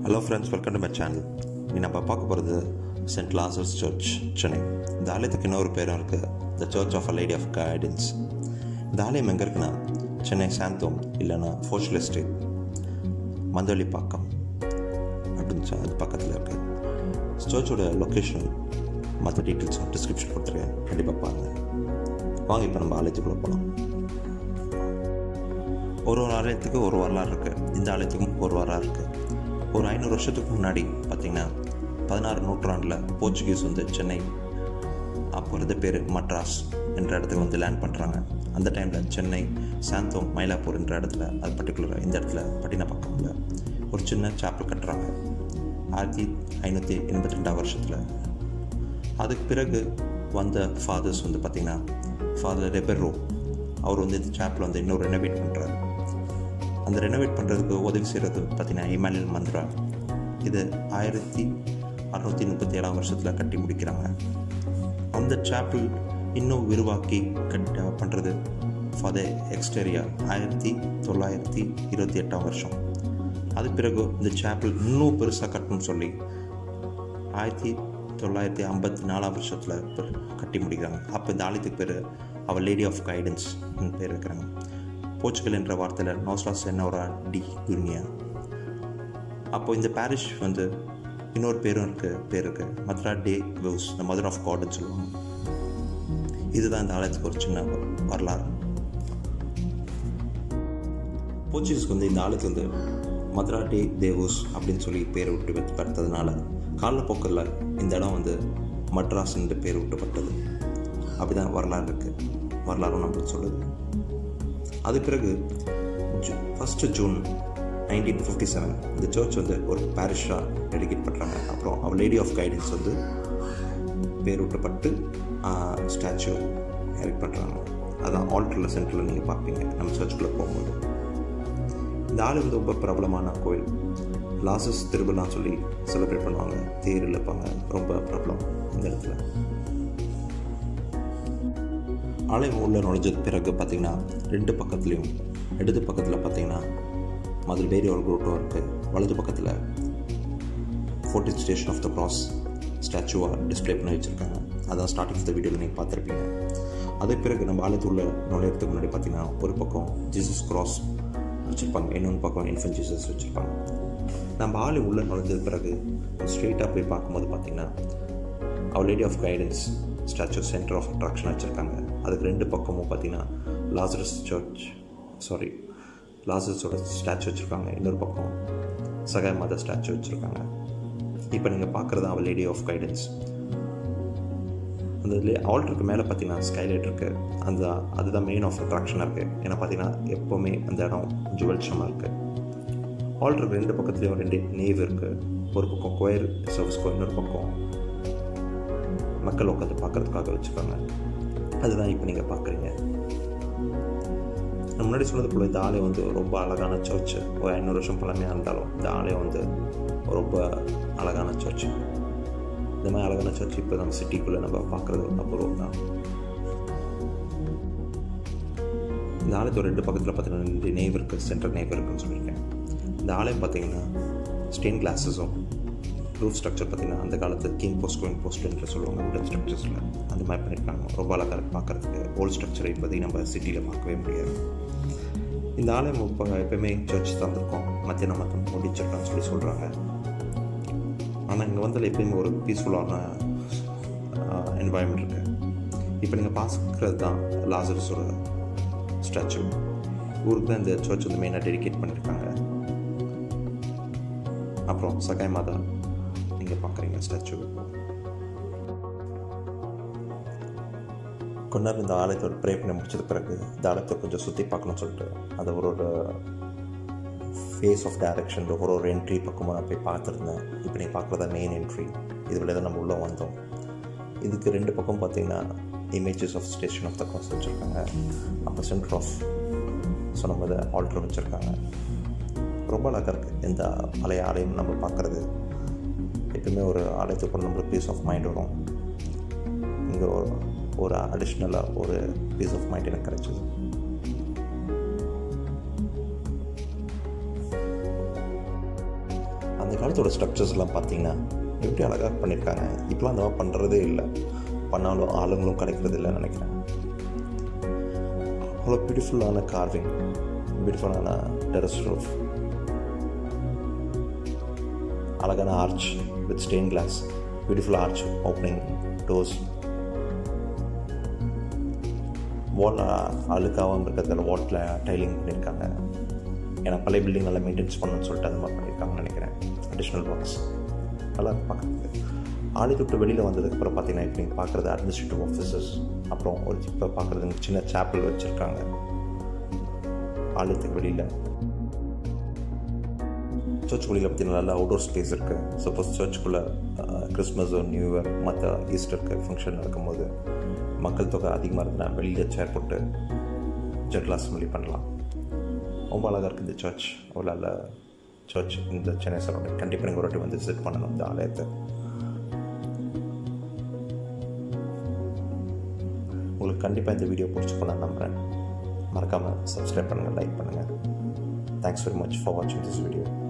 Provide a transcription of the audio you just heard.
hello friends welcome to my channel நீ நம்ம பார்க்க போகிறது சென்ட் லாசர்ஸ் சர்ச் சென்னை இந்த ஆலயத்துக்கு இன்னொரு பேரும் இருக்குது the church of a lady of guidance இந்த ஆலயம் எங்கே இருக்குன்னா சென்னை சாந்தோம் இல்லைன்னா ஃபோஷல் எஸ்டேட் மந்தவள்ளி பாக்கம் அப்படின்னு சொ- அது பக்கத்தில் இருக்குது சர்ச்சோட லொக்கேஷன் மற்ற டீட்டெயில்ஸும் டிஸ்கிரிப்ஷன் கொடுத்துருக்கேன் கண்டிப்பாக பாருங்கள் வாங்க இப்போ நம்ம ஆலயத்துக்குள்ளே போகலாம் ஒரு ஒரு ஆலயத்துக்கு ஒரு வரலாறு இருக்குது இந்த ஆலயத்துக்கும் ஒரு வரலாறு இருக்குது ஒரு ஐநூறு வருஷத்துக்கு முன்னாடி பார்த்திங்கன்னா பதினாறு நூற்றாண்டில் போர்ச்சுகீஸ் வந்து சென்னை அப்போ இருந்த பேர் மட்ராஸ் என்ற இடத்துக்கு வந்து லேண்ட் பண்ணுறாங்க அந்த டைமில் சென்னை சாந்தோம் மயிலாப்பூர் என்ற இடத்துல அது பர்டிகுலராக இந்த இடத்துல பட்டினப்பாக்கம்ல ஒரு சின்ன சாப்பல் கட்டுறாங்க ஆயிரத்தி ஐநூற்றி எண்பத்தி ரெண்டாம் வருஷத்தில் அதுக்கு பிறகு வந்த ஃபாதர்ஸ் வந்து பார்த்திங்கன்னா ஃபாதர் ரெபெர்ரோ அவர் வந்து இந்த சாப்பில் வந்து இன்னும் ரெனோவேட் பண்ணுறாரு அந்த ரெனோவேட் பண்ணுறதுக்கு உதவி செய்கிறது பார்த்தீங்கன்னா இமானுவேல் மந்த்ரா இது ஆயிரத்தி அறுநூற்றி முப்பத்தி ஏழாம் வருஷத்தில் கட்டி முடிக்கிறாங்க அந்த சாப்பிள் இன்னும் விரிவாக்கி கட்ட பண்ணுறது ஃபாதர் எக்ஸ்டேரியா ஆயிரத்தி தொள்ளாயிரத்தி இருபத்தி எட்டாம் வருஷம் அது பிறகு இந்த சாப்பிள் இன்னும் பெருசாக கட்டணும்னு சொல்லி ஆயிரத்தி தொள்ளாயிரத்தி ஐம்பத்தி நாலாம் வருஷத்தில் கட்டி முடிக்கிறாங்க அப்போ இந்த ஆலயத்துக்கு பேர் அவர் லேடி ஆஃப் கைடன்ஸ் பேர் இருக்கிறாங்க போர்ச்சுகல் என்ற வார்த்தையில் நோஸ்லா சென்னோரா டி குர்னியா அப்போ இந்த பாரிஷ் வந்து இன்னொரு பேரும் இருக்கு பேர் இருக்கு மத்ரா டே வெவ்ஸ் த மதர் ஆஃப் காட்னு சொல்லுவாங்க இதுதான் இந்த ஆலயத்துக்கு ஒரு சின்ன வரலாறு போர்ச்சுகீஸ்க்கு வந்து இந்த ஆலயத்துக்கு வந்து மதுரா டே தேவூஸ் அப்படின்னு சொல்லி பேர் விட்டு வைத்து படுத்ததுனால காலப்போக்கில் இந்த இடம் வந்து மட்ராஸ் என்று பேர் விட்டுப்பட்டது அப்படிதான் வரலாறு இருக்குது வரலாறும் நம்மளுக்கு சொல்லுது அது பிறகு ஜூ first June nineteen fifty seven இந்த சர்ச் வந்து ஒரு பாரிஷாக டெடிகேட் பண்ணுறாங்க அப்புறம் அவர் லேடி ஆஃப் கைடன்ஸ் வந்து பேர் விட்டப்பட்டு ஸ்டாச்சு எரெக்ட் பண்ணுறாங்க அதான் ஆல்டரில் சென்டரில் நீங்கள் பார்ப்பீங்க நம்ம சர்ச்சுக்குள்ளே போகும்போது இந்த ஆலயம் வந்து ரொம்ப பிரபலமான கோயில் லாசஸ் திருவிழான்னு சொல்லி செலிப்ரேட் பண்ணுவாங்க தேர் இழுப்பாங்க ரொம்ப பிரபலம் இந்த இடத்துல ஆலயம் உள்ள நுழைஞ்சது பிறகு பார்த்தீங்கன்னா ரெண்டு பக்கத்துலேயும் இடது பக்கத்தில் பார்த்தீங்கன்னா மதுரை பேரி ஒரு குரூட்டும் இருக்குது வலது பக்கத்தில் fourteen station of the cross ஸ்டாச்சுவாக டிஸ்ப்ளே பண்ணி வச்சுருக்காங்க அதான் ஸ்டார்டிங் ஆஃப் த வீடியோவில் நீங்கள் பார்த்துருப்பீங்க அதுக்கு பிறகு நம்ம ஆலயத்துள்ள நுழையிறதுக்கு முன்னாடி பார்த்தீங்கன்னா ஒரு பக்கம் ஜீசஸ் கிராஸ் வச்சுருப்பாங்க இன்னொன்று பக்கம் இன்ஃபென்ட் ஜீசஸ் வச்சுருப்பாங்க நம்ம ஆலயம் உள்ளே நுழைஞ்சது பிறகு ஸ்ட்ரெயிட்டாக போய் பார்க்கும்போது பார்த்தீங்கன்னா அவர் lady of guidance statue centre of attraction வச்சுருக்காங்க அதுக்கு ரெண்டு பக்கமும் பார்த்தீங்கன்னா லாசரஸ் சர்ச் சாரி லாசரஸோட ஸ்டாச்சு வச்சுருக்காங்க இன்னொரு பக்கம் சகாய் மாதா ஸ்டாச்சு வச்சுருக்காங்க இப்போ நீங்கள் பார்க்குறது அவர் லேடி ஆஃப் கைடன்ஸ் அந்த ஆல்டருக்கு மேலே பார்த்தீங்கன்னா ஸ்கைலைட் இருக்குது அந்த அதுதான் மெயின் ஆஃப் அட்ராக்ஷனாக இருக்குது ஏன்னா பார்த்தீங்கன்னா எப்போவுமே அந்த இடம் ஜுவல்ஷமாக இருக்குது ஆல்டருக்கு ரெண்டு பக்கத்துலேயும் ரெண்டு நேவ் இருக்குது ஒரு பக்கம் கொயர் சர்வீஸ்க்கும் இன்னொரு பக்கம் மக்கள் உட்காந்து பார்க்கறதுக்காக வச்சுருக்காங்க அதுதான் இப்போ நீங்கள் பார்க்குறீங்க நான் முன்னாடி சொன்னது போல் இந்த ஆலயம் வந்து ரொம்ப அழகான சர்ச்சு ஒரு ஐநூறு வருஷம் பழமையாக இருந்தாலும் இந்த ஆலயம் வந்து ரொம்ப அழகான சர்ச்சு இந்த மாதிரி அழகான சர்ச் இப்போ நம்ம சிட்டிக்குள்ளே நம்ம பார்க்குறது ஒரு அபூர்வம் தான் இந்த ஆலயத்தோட ரெண்டு பக்கத்தில் பார்த்தீங்கன்னா ரெண்டு நேவ் இருக்குது சென்ட்ரல் நேவ் இருக்குன்னு சொல்லியிருக்கேன் இந்த ஆலயம் பார்த்தீங்கன்னா ஸ்டெயின் கிளாஸஸும் ரூஃப் ஸ்ட்ரக்சர் பார்த்தீங்கன்னா அந்த காலத்து கிங் போஸ்ட் குயின் போஸ்ட் என்று சொல்லுவாங்க உடன் ஸ்ட்ரக்சர்ஸில் அந்த மாதிரி பண்ணியிருக்காங்க ரொம்ப அழகாக இருக்கு பார்க்குறதுக்கு ஓல்டு ஸ்ட்ரக்சரை இப்போதைக்கு நம்ம சிட்டியில் பார்க்கவே முடியாது இந்த ஆலயம் இப்போ எப்பயுமே சர்ச் தந்திருக்கோம் மத்தியானம் மத்தம் முடிச்சிருக்கான்னு சொல்லி சொல்கிறாங்க ஆனால் இங்கே வந்து எப்பயுமே ஒரு பீஸ்ஃபுல்லான என்வாயன்மெண்ட் இருக்குது இப்போ நீங்கள் பார்க்குறது தான் லாசரஸோட ஸ்டாச்சு ஊருக்கு தான் இந்த சர்ச் வந்து மெயினாக டெடிகேட் பண்ணியிருக்காங்க அப்புறம் சகாய் மாதா நீங்கள் பார்க்குறீங்க ஸ்டாச்சு கொஞ்ச நேரம் இந்த ஆலயத்தோட ப்ரே பண்ணி முடிச்சது பிறகு இந்த ஆலயத்தை கொஞ்சம் சுற்றி பார்க்கணும்னு சொல்லிட்டு அதை ஒரு ஒரு ஃபேஸ் ஆஃப் டைரக்ஷன் ஒரு ஒரு என்ட்ரி பக்கமாக நான் போய் பார்த்துருந்தேன் இப்போ நீ பார்க்குறதா மெயின் என்ட்ரி இது வழியாக தான் நம்ம உள்ளே வந்தோம் இதுக்கு ரெண்டு பக்கம் பார்த்தீங்கன்னா images of station of the cross வச்சுருக்காங்க அப்போ சென்டர் ஆஃப் சொன்ன மாதிரி ஆல்டர் வச்சுருக்காங்க ரொம்ப அழகாக இருக்குது இந்த பழைய ஆலயம் நம்ம பார்க்குறது எப்பவுமே ஒரு ஆலயத்துக்கு நம்மளுக்கு பீஸ் ஆஃப் மைண்ட் வரும் இங்கே ஒரு ஒரு அடிஷ்னலாக ஒரு பீஸ் ஆஃப் மைண்ட் எனக்கு கிடைச்சிது அந்த காலத்தோட ஸ்ட்ரக்சர்ஸ்லாம் பார்த்தீங்கன்னா எப்படி அழகாக பண்ணியிருக்காங்க இப்போலாம் அந்த மாதிரி பண்ணுறதே இல்லை பண்ணாலும் ஆளுங்களும் கிடைக்கிறது இல்லைன்னு நினைக்கிறேன் அவ்வளோ பியூட்டிஃபுல்லான கார்விங் பியூட்டிஃபுல்லான டெரஸ் ரூஃப் அழகான arch with stain glass beautiful arch opening doors wall அழுக்காகவும் இருக்கிறதுல வாட்டில் டைலிங் பண்ணியிருக்காங்க ஏன்னா பழைய பில்டிங் நல்லா மெயின்டைன்ஸ் பண்ணணும்னு சொல்லிட்டு அந்த மாதிரி பண்ணியிருக்காங்கன்னு நினைக்கிறேன் அடிஷ்னல் ஒர்க்ஸ் நல்லா இருக்கு பார்க்குறதுக்கு ஆலித்தொட்டு வெளியில் வந்ததுக்கப்புறம் பார்த்தீங்கன்னா இப்போ நீங்கள் பார்க்குறது அட்மினிஸ்ட்ரேட்டிவ் ஆஃபீஸர்ஸ் அப்புறம் ஒரு இப்போ பார்க்குறது சின்ன சேப்பிள் வச்சுருக்காங்க ஆலயத்துக்கு வெளியில் சர்ச் வெளியில் பார்த்தீங்கன்னா நல்லா அவுடோர் ஸ்பேஸ் இருக்குது சப்போஸ் சர்ச்சுக்குள்ளே கிறிஸ்மஸோ நியூ இயர் மற்ற ஈஸ்டருக்கு ஃபங்க்ஷன் நடக்கும்போது மக்கள் தொகை அதிகமாக இருந்தால் வெளியில் சேர் போட்டு ஜெட்லாஸ் அசம்பிளி பண்ணலாம் ரொம்ப அழகாக இருக்குது இந்த சர்ச் அவ்வளோ நல்ல சர்ச் இந்த சென்னை சரௌண்டிங் கண்டிப்பாக நீங்கள் ஒரு வாட்டி வந்து விசிட் பண்ணணும் இந்த ஆலயத்தை உங்களுக்கு கண்டிப்பாக இந்த வீடியோ பிடிச்சிக்கோ நான் நம்புகிறேன் மறக்காமல் சப்ஸ்கிரைப் பண்ணுங்கள் லைக் பண்ணுங்கள் தேங்க்ஸ் வெரி மச் ஃபார் வாட்சிங் திஸ் வீடியோ